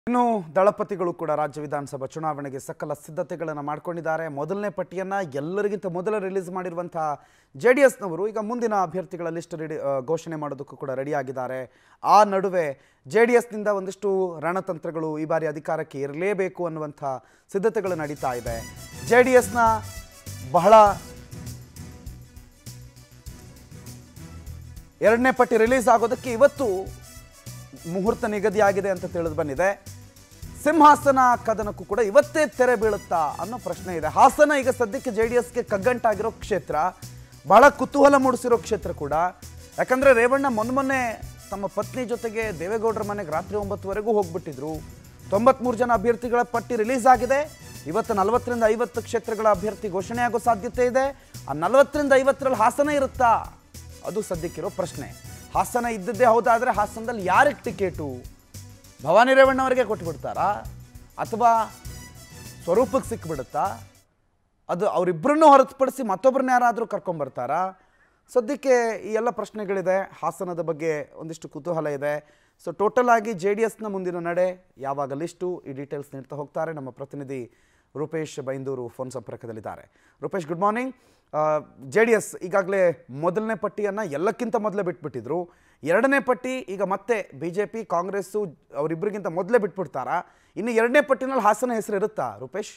ಇನ್ನು ದಳಪತಿಗಳು ಕೂಡ ರಾಜ್ಯ ವಿಧಾನಸಭಾ ಚುನಾವಣೆಗೆ ಸಕಲ ಸಿದ್ಧತೆಗಳನ್ನು ಮಾಡ್ಕೊಂಡಿದ್ದಾರೆ ಮೊದಲನೇ ಪಟ್ಟಿಯನ್ನು ಎಲ್ಲರಿಗಿಂತ ಮೊದಲ ರಿಲೀಸ್ ಮಾಡಿರುವಂಥ ಜೆ ಡಿ ಎಸ್ನವರು ಈಗ ಮುಂದಿನ ಅಭ್ಯರ್ಥಿಗಳ ಲಿಸ್ಟ್ ರೆಡಿ ಆ, ಘೋಷಣೆ ಮಾಡೋದಕ್ಕೂ ಕೂಡ ರೆಡಿಯಾಗಿದ್ದಾರೆ ಆ ನಡುವೆ ಜೆ ಡಿ ಎಸ್ನಿಂದ ಒಂದಿಷ್ಟು ರಣತಂತ್ರಗಳು ಈ ಬಾರಿ ಅಧಿಕಾರಕ್ಕೆ ಇರಲೇಬೇಕು ಅನ್ನುವಂಥ ಸಿದ್ಧತೆಗಳು ನಡೀತಾ ಇದೆ ಜೆ ಡಿ ಎಸ್ನ ಬಹಳ ಎರಡನೇ ಪಟ್ಟಿ ರಿಲೀಸ್ ಆಗೋದಕ್ಕೆ ಇವತ್ತು ಮುಹೂರ್ತ ನಿಗದಿಯಾಗಿದೆ ಅಂತ ತಿಳಿದು ಬಂದಿದೆ ಸಿಂಹಾಸನ ಕದನಕ್ಕೂ ಕೂಡ ಇವತ್ತೇ ತೆರೆ ಬೀಳುತ್ತಾ ಅನ್ನೋ ಪ್ರಶ್ನೆ ಇದೆ ಹಾಸನ ಈಗ ಸದ್ಯಕ್ಕೆ ಜೆ ಡಿ ಎಸ್ಗೆ ಕಗ್ಗಂಟಾಗಿರೋ ಕ್ಷೇತ್ರ ಬಹಳ ಕುತೂಹಲ ಮೂಡಿಸಿರೋ ಕ್ಷೇತ್ರ ಕೂಡ ಯಾಕಂದ್ರೆ ರೇವಣ್ಣ ಮೊನ್ನೆ ಮೊನ್ನೆ ತಮ್ಮ ಪತ್ನಿ ಜೊತೆಗೆ ದೇವೇಗೌಡರ ಮನೆಗೆ ರಾತ್ರಿ ಒಂಬತ್ತುವರೆಗೂ ಹೋಗ್ಬಿಟ್ಟಿದ್ರು ತೊಂಬತ್ಮೂರು ಜನ ಅಭ್ಯರ್ಥಿಗಳ ಪಟ್ಟಿ ರಿಲೀಸ್ ಆಗಿದೆ ಇವತ್ತು ನಲವತ್ತರಿಂದ ಐವತ್ತು ಕ್ಷೇತ್ರಗಳ ಅಭ್ಯರ್ಥಿ ಘೋಷಣೆ ಆಗೋ ಸಾಧ್ಯತೆ ಇದೆ ಆ ನಲವತ್ತರಿಂದ ಐವತ್ತರಲ್ಲಿ ಹಾಸನ ಇರುತ್ತಾ ಅದು ಸದ್ಯಕ್ಕಿರೋ ಪ್ರಶ್ನೆ ಹಾಸನ ಇದ್ದದ್ದೇ ಹೌದಾದ್ರೆ ಹಾಸನದಲ್ಲಿ ಯಾರಿಗೆ ಟಿಕೆಟು ಭವಾನಿ ರೇವಣ್ಣ ಅವರಿಗೆ ಕೊಟ್ಬಿಡ್ತಾರಾ ಅಥವಾ ಸ್ವರೂಪಕ್ಕೆ ಸಿಕ್ಬಿಡುತ್ತಾ ಅದು ಅವರಿಬ್ಬರನ್ನು ಹೊರತುಪಡಿಸಿ ಮತ್ತೊಬ್ಬರನ್ನ ಯಾರಾದರೂ ಕರ್ಕೊಂಬರ್ತಾರಾ ಸದ್ಯಕ್ಕೆ ಈ ಎಲ್ಲ ಪ್ರಶ್ನೆಗಳಿದೆ ಹಾಸನದ ಬಗ್ಗೆ ಒಂದಿಷ್ಟು ಕುತೂಹಲ ಇದೆ ಸೊ ಟೋಟಲ್ ಆಗಿ ಜೆ ಡಿ ಎಸ್ನ ಮುಂದಿನ ನಡೆ ಯಾವಾಗ ಲಿಸ್ಟು ಈ ಡೀಟೇಲ್ಸ್ ನೀಡ್ತಾ ಹೋಗ್ತಾರೆ ನಮ್ಮ ಪ್ರತಿನಿಧಿ ರೂಪೇಶ್ ಬೈಂದೂರು ಫೋನ್ ಸಂಪರ್ಕದಲ್ಲಿದ್ದಾರೆ Rupesh good morning J D S ಈಗಾಗಲೇ ಮೊದಲನೇ ಪಟ್ಟಿಯನ್ನು ಎಲ್ಲಕ್ಕಿಂತ ಮೊದಲೇ ಬಿಟ್ಬಿಟ್ಟಿದ್ರು ಎರಡನೇ ಪಟ್ಟಿ ಈಗ ಮತ್ತೆ ಬಿ ಜೆ ಪಿ ಕಾಂಗ್ರೆಸ್ಸು ಅವರಿಬ್ಬರಿಗಿಂತ ಮೊದಲೇ ಬಿಟ್ಬಿಡ್ತಾರಾ ಇನ್ನು ಎರಡನೇ ಪಟ್ಟಿನಲ್ಲಿ ಹಾಸನ ಹೆಸರು ಇರುತ್ತಾ ರೂಪೇಶ್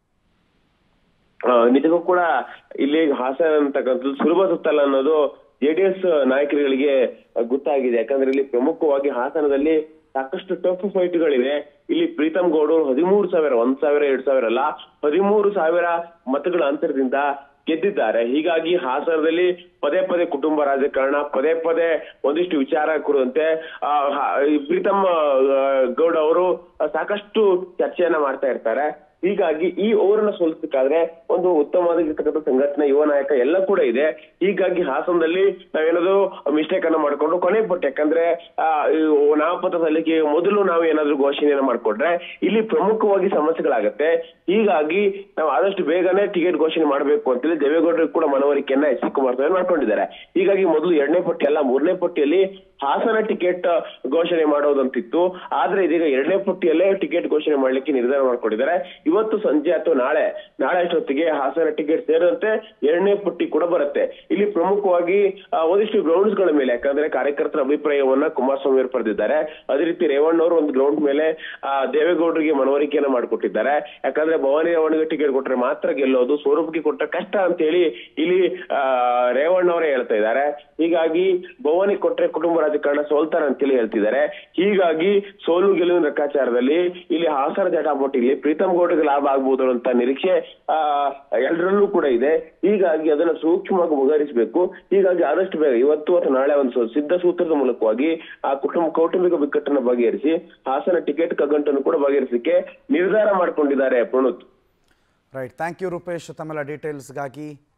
ಆ, ನಿಜಕ್ಕೂ ಕೂಡ ಇಲ್ಲಿ ಹಾಸನ ಅಂತಕ್ಕಂಥದ್ದು ಸುಲಭ ಸುತ್ತಲ್ಲ ಅನ್ನೋದು ಜೆಡಿಎಸ್ ನಾಯಕರುಗಳಿಗೆ ಗೊತ್ತಾಗಿದೆ ಯಾಕಂದ್ರೆ ಇಲ್ಲಿ ಪ್ರಮುಖವಾಗಿ ಹಾಸನದಲ್ಲಿ ಸಾಕಷ್ಟು ಟಫ್ ಫೈಟ್ಗಳಿವೆ ಇಲ್ಲಿ ಪ್ರೀತಮ್ ಗೌಡರು ಹದಿಮೂರು ಸಾವಿರ ಒಂದ್ ಸಾವಿರ ಎರಡ್ ಸಾವಿರ ಅಲ್ಲ ಹದಿಮೂರು ಸಾವಿರ ಮತಗಳ ಅಂತರದಿಂದ ಗೆದ್ದಿದ್ದಾರೆ ಹೀಗಾಗಿ ಹಾಸನದಲ್ಲಿ ಪದೇ ಪದೇ ಕುಟುಂಬ ರಾಜಕಾರಣ ಪದೇ ಪದೇ ಒಂದಿಷ್ಟು ವಿಚಾರ ಕುರಿತಂತೆ ಆ, ಹ- ಈ ಪ್ರೀತಮ್ ಆ, ಗೌಡ ಅವರು ಸಾಕಷ್ಟು ಚರ್ಚೆಯನ್ನ ಮಾಡ್ತಾ ಇರ್ತಾರೆ ಹೀಗಾಗಿ ಈ ಓವರನ್ನ ಸೋಲಿಸಬೇಕಾದ್ರೆ ಒಂದು ಉತ್ತಮವಾಗಿರ್ತಕ್ಕಂಥ ಸಂಘಟನೆ ಯುವ ನಾಯಕ ಎಲ್ಲ ಕೂಡ ಇದೆ ಹೀಗಾಗಿ ಹಾಸನದಲ್ಲಿ ನಾವೇನಾದ್ರು ಮಿಸ್ಟೇಕ್ ಅನ್ನ ಮಾಡ್ಕೊಂಡು ಕೊನೆ ಪಟ್ಟು ಯಾಕಂದ್ರೆ ಆ, ಈ ನಾಮಪತ್ರ ಸಲ್ಲಿಕೆ ಮೊದಲು ನಾವು ಏನಾದ್ರು ಘೋಷಣೆಯನ್ನ ಮಾಡ್ಕೊಂಡ್ರೆ ಇಲ್ಲಿ ಪ್ರಮುಖವಾಗಿ ಸಮಸ್ಯೆಗಳಾಗತ್ತೆ ಹೀಗಾಗಿ ನಾವು ಆದಷ್ಟು ಬೇಗನೆ ಟಿಕೆಟ್ ಘೋಷಣೆ ಮಾಡಬೇಕು ಅಂತೇಳಿ ದೇವೇಗೌಡರು ಕೂಡ ಮನವರಿಕೆಯನ್ನ ಎಚ್ ಡಿ ಕುಮಾರಸ್ವಾಮಿ ಮಾಡ್ಕೊಂಡಿದ್ದಾರೆ ಹೀಗಾಗಿ ಮೊದಲು ಎರಡನೇ ಪಟ್ಟಿ ಅಲ್ಲ ಮೂರನೇ ಪಟ್ಟಿಯಲ್ಲಿ ಹಾಸನ ಟಿಕೆಟ್ ಘೋಷಣೆ ಮಾಡೋದಂತಿತ್ತು ಆದ್ರೆ ಇದೀಗ ಎರಡನೇ ಪಟ್ಟಿಯಲ್ಲೇ ಟಿಕೆಟ್ ಘೋಷಣೆ ಮಾಡ್ಲಿಕ್ಕೆ ನಿರ್ಧಾರ ಮಾಡ್ಕೊಂಡಿದ್ದಾರೆ ಇವತ್ತು ಸಂಜೆ ಅಥವಾ ನಾಳೆ ನಾಳೆ ಅಷ್ಟೊತ್ತಿಗೆ ಹಾಸನ ಟಿಕೆಟ್ ಸೇರಿದಂತೆ ಎರಡನೇ ಪಟ್ಟಿ ಕೂಡ ಬರುತ್ತೆ ಇಲ್ಲಿ ಪ್ರಮುಖವಾಗಿ ಆ, ಒಂದಿಷ್ಟು ಗ್ರೌಂಡ್ಸ್ ಗಳ ಮೇಲೆ ಯಾಕಂದ್ರೆ ಕಾರ್ಯಕರ್ತರ ಅಭಿಪ್ರಾಯವನ್ನ ಕುಮಾರಸ್ವಾಮಿ ಅವರು ಪಡೆದಿದ್ದಾರೆ ಅದೇ ರೀತಿ ರೇವಣ್ಣ ಅವರು ಒಂದು ಗ್ರೌಂಡ್ ಮೇಲೆ ಆ, ದೇವೇಗೌಡರಿಗೆ ಮನವರಿಕೆಯನ್ನ ಮಾಡಿಕೊಟ್ಟಿದ್ದಾರೆ ಯಾಕಂದ್ರೆ ಭವಾನಿ ರೇವಣ್ಣಗೆ ಟಿಕೆಟ್ ಕೊಟ್ರೆ ಮಾತ್ರ ಗೆಲ್ಲೋದು ಸ್ವರೂಪಕ್ಕೆ ಕೊಟ್ರೆ ಕಷ್ಟ ಅಂತ ಹೇಳಿ ಇಲ್ಲಿ ಆ, ರೇವಣ್ಣ ಅವರೇ ಹೇಳ್ತಾ ಇದ್ದಾರೆ ಹೀಗಾಗಿ ಭವಾನಿ ಕೊಟ್ರೆ ಕುಟುಂಬ ರಾಜಕಾರಣ ಸೋಲ್ತಾರೆ ಅಂತೇಳಿ ಹೇಳ್ತಿದ್ದಾರೆ ಹೀಗಾಗಿ ಸೋಲು ಗೆಲುವಿನ ಲೆಕ್ಕಾಚಾರದಲ್ಲಿ ಇಲ್ಲಿ ಹಾಸನ ಜಟಾಪಟಿಲಿ ಪ್ರೀತಮ್ ಗೌಡಗೆ ಲಾಭ ಆಗ್ಬೋದು ಅಂತ ನಿರೀಕ್ಷೆ ಆ ಎಲ್ಲರಲ್ಲೂ ಕೂಡ ಇದೆ ಹೀಗಾಗಿ ಅದನ್ನ ಸೂಕ್ಷ್ಮವಾಗಿ ಬಗೆಹರಿಸಬೇಕು ಹೀಗಾಗಿ ಆದಷ್ಟು ಬೇಗ ಇವತ್ತು ಅಥವಾ ನಾಳೆ ಒಂದು ಸು- ಸಿದ್ಧ ಸೂತ್ರದ ಮೂಲಕವಾಗಿ ಆ ಕುಟುಂಬ ಕೌಟುಂಬಿಕ ಬಿಕ್ಕಟ್ಟನ್ನು ಬಗೆಹರಿಸಿ ಹಾಸನ ಟಿಕೆಟ್ ಕಗ್ಗಂಟನ್ನು ಕೂಡ ಬಗೆಹರಿಸಲಿಕ್ಕೆ ನಿರ್ಧಾರ ಮಾಡ್ಕೊಂಡಿದ್ದಾರೆ Pranuth right thank you Rupesh ತಮ್ಮೆಲ್ಲ ಡೀಟೇಲ್ಸ್ಗಾಗಿ